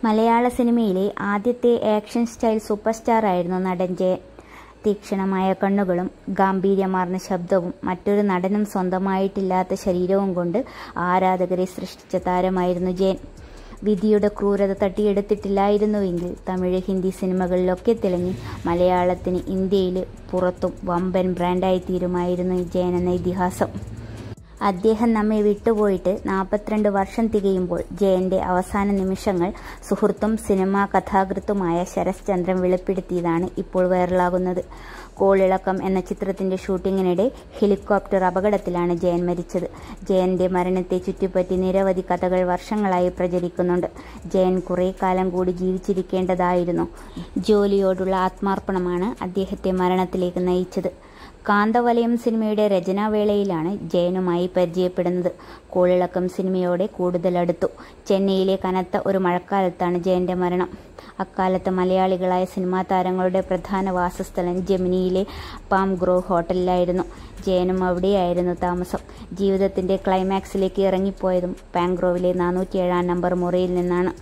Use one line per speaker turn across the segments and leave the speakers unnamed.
മലയാള സിനിമയിലെ ആദ്യത്തെ ആക്ഷൻ സ്റ്റൈൽ സൂപ്പർ സ്റ്റാർ ആയിരുന്നു നടൻ ജയൻ തീക്ഷണമായ കണ്ണുകളും ഗാംഭീര്യമാർന്ന ശബ്ദവും മറ്റൊരു നടനും സ്വന്തമായിട്ടില്ലാത്ത ശരീരവും കൊണ്ട് ആരാധകരെ സൃഷ്ടിച്ച താരമായിരുന്നു ജയൻ വിധിയുടെ ക്രൂരത തട്ടിയെടുത്തിട്ടില്ലായിരുന്നുവെങ്കിൽ തമിഴ് ഹിന്ദി സിനിമകളിലൊക്കെ തിളങ്ങി മലയാളത്തിന് ഇന്ത്യയിൽ പുറത്തും വമ്പൻ ബ്രാൻഡായി തീരുമായിരുന്നു ജയൻ എന്ന ഇതിഹാസം അദ്ദേഹം നമ്മെ വിട്ടുപോയിട്ട് നാൽപ്പത്തിരണ്ട് വർഷം തികയുമ്പോൾ ജയന്റെ അവസാന നിമിഷങ്ങൾ സുഹൃത്തും സിനിമാ കഥാകൃത്തുമായ ശരത് ചന്ദ്രൻ വെളിപ്പെടുത്തിയതാണ് ഇപ്പോൾ വൈറലാകുന്നത് കോളിളക്കം എന്ന ചിത്രത്തിന്റെ ഷൂട്ടിങ്ങിനിടെ ഹെലികോപ്റ്റർ അപകടത്തിലാണ് ജയൻ മരിച്ചത് ജയന്റെ മരണത്തെ ചുറ്റിപ്പറ്റി നിരവധി കഥകൾ വർഷങ്ങളായി പ്രചരിക്കുന്നുണ്ട് ജയൻ കുറേ കാലം കൂടി ജീവിച്ചിരിക്കേണ്ടതായിരുന്നു ജോലിയോടുള്ള ആത്മാർപ്പണമാണ് അദ്ദേഹത്തെ മരണത്തിലേക്ക് നയിച്ചത് കാന്തവലയം സിനിമയുടെ രചനാവേളയിലാണ് ജയനുമായി പരിചയപ്പെടുന്നത് കോളിളക്കം സിനിമയോടെ കൂടുതൽ അടുത്തു ചെന്നൈയിലെ കനത്ത ഒരു മഴക്കാലത്താണ് ജയന്റെ മരണം അക്കാലത്ത് മലയാളികളായ സിനിമാ താരങ്ങളുടെ പ്രധാന വാസസ്ഥലം ജെമിനിയിലെ പാം ഗ്രോവ് ഹോട്ടലിലായിരുന്നു ജയനും അവിടെയായിരുന്നു താമസം ജീവിതത്തിന്റെ ക്ലൈമാക്സിലേക്ക് ഇറങ്ങിപ്പോയതും പാംഗ്രോവിലെ നാനൂറ്റിയേഴാം നമ്പർ മുറിയിൽ നിന്നാണ്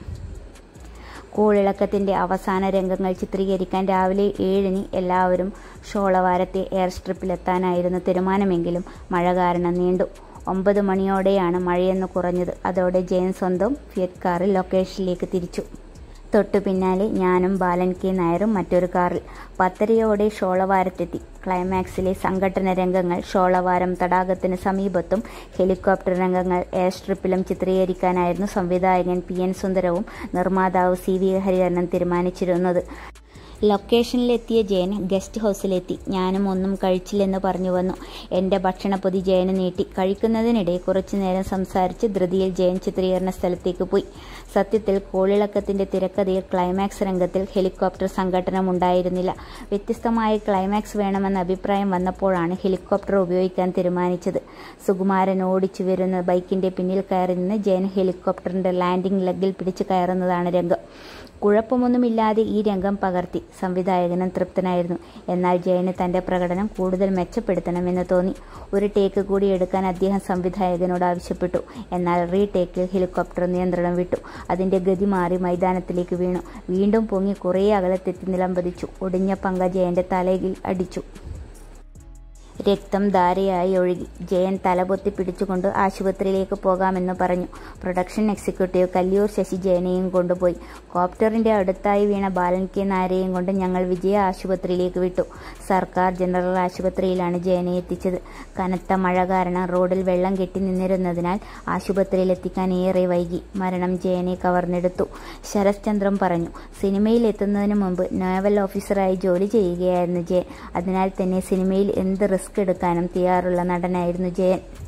കൂളിളക്കത്തിന്റെ അവസാന രംഗങ്ങൾ ചിത്രീകരിക്കാൻ രാവിലെ ഏഴിന് എല്ലാവരും ഷോളവാരത്തെ എയർ സ്ട്രിപ്പിലെത്താനായിരുന്നു തീരുമാനമെങ്കിലും മഴ കാരണം നീണ്ടു ഒമ്പത് മണിയോടെയാണ് മഴയെന്ന് കുറഞ്ഞത് അതോടെ ജയൻ സ്വന്തം ഫിയറ്റ് കാറിൽ ലൊക്കേഷനിലേക്ക് തിരിച്ചു തൊട്ടു പിന്നാലെ ഞാനും ബാലൻ കെ നായരും മറ്റൊരു കാറിൽ പത്തരയോടെ ഷോളവാരത്തെത്തി ക്ലൈമാക്സിലെ സംഘട്ടന രംഗങ്ങൾ ഷോളവാരം തടാകത്തിന് സമീപത്തും ഹെലികോപ്റ്റർ രംഗങ്ങൾ എയർ സ്ട്രിപ്പിലും ചിത്രീകരിക്കാനായിരുന്നു സംവിധായകൻ പി എൻ സുന്ദരവും നിർമ്മാതാവ് സി വി ഹരിഹരനും തീരുമാനിച്ചിരുന്നത് ലൊക്കേഷനിലെത്തിയ ജയൻ ഗസ്റ്റ് ഹൗസിലെത്തി ഞാനും ഒന്നും കഴിച്ചില്ലെന്ന് പറഞ്ഞു വന്നു എൻ്റെ ഭക്ഷണപ്പൊതി ജയന് നീട്ടി കഴിക്കുന്നതിനിടെ കുറച്ചു നേരം സംസാരിച്ച് ധൃതിയിൽ ജയൻ ചിത്രീകരണ സ്ഥലത്തേക്ക് പോയി സത്യത്തിൽ കോളിളക്കത്തിന്റെ തിരക്കഥയിൽ ക്ലൈമാക്സ് രംഗത്തിൽ ഹെലികോപ്റ്റർ സംഘടനം ഉണ്ടായിരുന്നില്ല വ്യത്യസ്തമായ ക്ലൈമാക്സ് വേണമെന്ന അഭിപ്രായം വന്നപ്പോഴാണ് ഹെലികോപ്റ്റർ ഉപയോഗിക്കാൻ തീരുമാനിച്ചത് സുകുമാരൻ ഓടിച്ചു വരുന്ന ബൈക്കിന്റെ പിന്നിൽ കയറി നിന്ന് ജയൻ ഹെലികോപ്റ്ററിന്റെ ലാൻഡിംഗ് ലെഗിൽ പിടിച്ചു കയറുന്നതാണ് രംഗം കുഴപ്പമൊന്നുമില്ലാതെ ഈ രംഗം പകർത്തി സംവിധായകനും തൃപ്തനായിരുന്നു എന്നാൽ ജയന് തന്റെ പ്രകടനം കൂടുതൽ മെച്ചപ്പെടുത്തണമെന്ന് തോന്നി ഒരു ടേക്ക് കൂടി എടുക്കാൻ അദ്ദേഹം സംവിധായകനോട് ആവശ്യപ്പെട്ടു എന്നാൽ റീ ടേക്കിൽ ഹെലികോപ്റ്റർ നിയന്ത്രണം വിട്ടു അതിന്റെ ഗതി മാറി മൈതാനത്തിലേക്ക് വീണു വീണ്ടും പൊങ്ങി കുറേ അകലത്തെത്തി നിലംപതിച്ചു ഒടിഞ്ഞ പങ്ക ജയന്റെ തലയിൽ അടിച്ചു രക്തം ധാരയായി ഒഴുകി ജയൻ തലപൊത്തി പിടിച്ചുകൊണ്ട് ആശുപത്രിയിലേക്ക് പോകാമെന്ന് പറഞ്ഞു പ്രൊഡക്ഷൻ എക്സിക്യൂട്ടീവ് കല്ലിയൂർ ശശി ജയനെയും കൊണ്ടുപോയി കോപ്റ്ററിന്റെ അടുത്തായി വീണ ബാലൻ കെ നായരെയും കൊണ്ട് ഞങ്ങൾ വിജയ ആശുപത്രിയിലേക്ക് വിട്ടു സർക്കാർ ജനറൽ ആശുപത്രിയിലാണ് ജയനെ എത്തിച്ചത് കനത്ത മഴ കാരണം റോഡിൽ വെള്ളം കെട്ടി നിന്നിരുന്നതിനാൽ ആശുപത്രിയിൽ എത്തിക്കാൻ ഏറെ വൈകി മരണം ജയനെ കവർന്നെടുത്തു ശരത് ചന്ദ്രം പറഞ്ഞു സിനിമയിൽ എത്തുന്നതിന് മുമ്പ് നോവൽ ഓഫീസറായി ജോലി ചെയ്യുകയായിരുന്നു ജയൻ അതിനാൽ തന്നെ സിനിമയിൽ എന്ത് റിസ്ക് എടുക്കാനും തയ്യാറുള്ള നടനായിരുന്നു ജയൻ